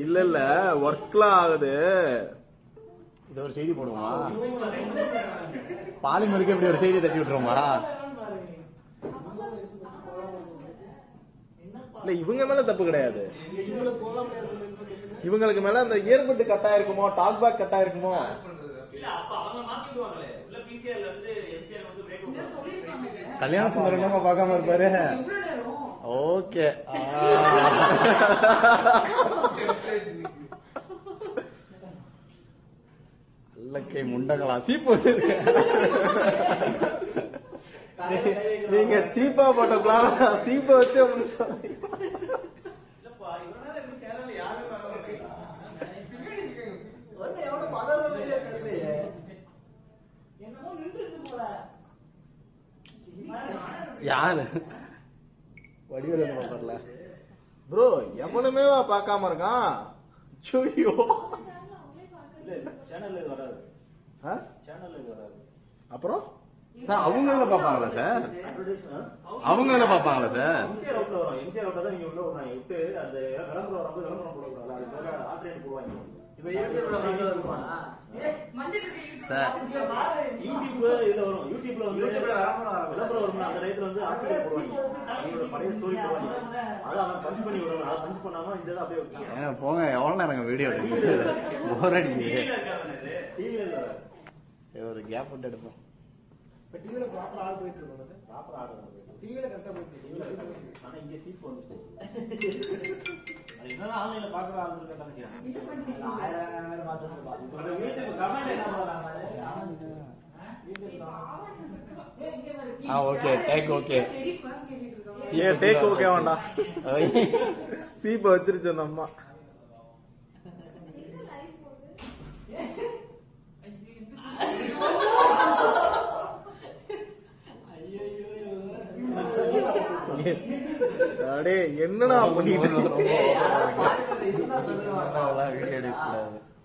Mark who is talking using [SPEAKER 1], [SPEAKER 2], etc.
[SPEAKER 1] இல்ல இல்ல ஒர்க்லாம் ஆகுது
[SPEAKER 2] இது ஒரு செய்தி போடுவோமா பாலிமருக்கு இப்படி ஒரு செய்தி தட்டி விட்டுருவோமா
[SPEAKER 1] இல்ல இவங்க மேல தப்பு கிடையாது இவங்களுக்கு மேல அந்த இயர்பட்டு கட்டா இருக்குமோ டாக் பேக் கட்டா இருக்குமோ
[SPEAKER 3] இல்ல அப்ப அவங்க மாத்திடுவாங்களே உள்ள பிசிஆர்ல வந்து எம்சிஆர் வந்து பிரேக்
[SPEAKER 2] கல்யாண சுந்தரம் என்னமா பார்க்காம இருப்பாரு ஓகே அல்லக்கை முண்டங்களா சீப்பு வச்சிருக்கு
[SPEAKER 1] நீங்க சீப்பா போட்ட பிளான் சீப்பை வச்சு முடிச்சு
[SPEAKER 3] இல்லப்பா இவனால இந்த சேனல்ல யாரும் வர மாட்டேங்கிறாங்க
[SPEAKER 4] வந்து எவனும் பதற மாதிரியே தெரியலையே.
[SPEAKER 3] என்னமோ நின்றுச்சு போல
[SPEAKER 2] யாரு வடிவேலு பாப்பர்ல
[SPEAKER 1] ப்ரோ எவனுமே பார்க்காம இருக்கான் ஐயோ
[SPEAKER 3] இல்ல சேனல்ல இது வராது
[SPEAKER 1] ஆ?
[SPEAKER 3] சேனல்ல இது வராது
[SPEAKER 1] அப்புறம்
[SPEAKER 2] சார் அவங்க இதுல பாப்பாங்களா சார் அவங்க இதுல பாப்பாங்களா சார்
[SPEAKER 3] எம்சிஆர் அவுட்ல வரும் எம்சிஆர் அவுட்ல தான் நீங்க உள்ள விடுறாங்க விட்டு அந்த விளம்பரம் வரும்போது விளம்பரம் போடக்கூடாது அது போல ஆல்டர்னேட் போடுவாங்க
[SPEAKER 4] இப்ப யூடியூப்ல வந்து வருமா?
[SPEAKER 2] சார்
[SPEAKER 3] யூடியூப்ல இதுல வரும் யூடியூப்ல வந்து
[SPEAKER 4] யூடியூப்ல விளம்பரம் வரும்.
[SPEAKER 3] விளம்பரம் வரும் அந்த நேரத்துல வந்து ஆல்டர்னேட் போடுவாங்க அவங்களோட பழைய ஸ்டோரி போடுவாங்க அதை அவன் பஞ்ச் பண்ணி விடுவாங்க அதை பஞ்ச் பண்ணாம இந்த இதை அப்படியே வைப்பாங்க
[SPEAKER 2] ஏங்க போங்க எவ்வளவு நேரம் வீடியோ எடுக்குது போர் அடிக்குது
[SPEAKER 3] டிவில இல்ல
[SPEAKER 2] சரி ஒரு கேப் விட்டு எடுப்போம்
[SPEAKER 4] இப்ப TV ல proper ஆள் போயிட்டு இருக்கோம்ல சார்?
[SPEAKER 3] ப்ராப்பர் ஆர்டர்
[SPEAKER 4] TV ல correct ஆ போயிட்டு இருக்கு.
[SPEAKER 3] ஆனா இங்க சீப் வந்துச்சு அது என்னன்னா ஆன்லைன்ல பாக்குற ஆள் இருக்க நினைக்கிறேன்
[SPEAKER 4] ஆயிரம் ஆயிரம் மாத்தணும் பா.
[SPEAKER 3] அந்த யூடியூப் கமெண்ட் என்ன போடுறாங்க
[SPEAKER 2] ஆ ஓகே டேக் ஓகே
[SPEAKER 1] ஏன் டேக் ஓகே வேண்டாம் சீப்பை வச்சிருச்சு அந்த அம்மா அடே என்னடா பண்ணிட்டு இருக்க?
[SPEAKER 2] வீடியோ எடுக்கக்கூடாது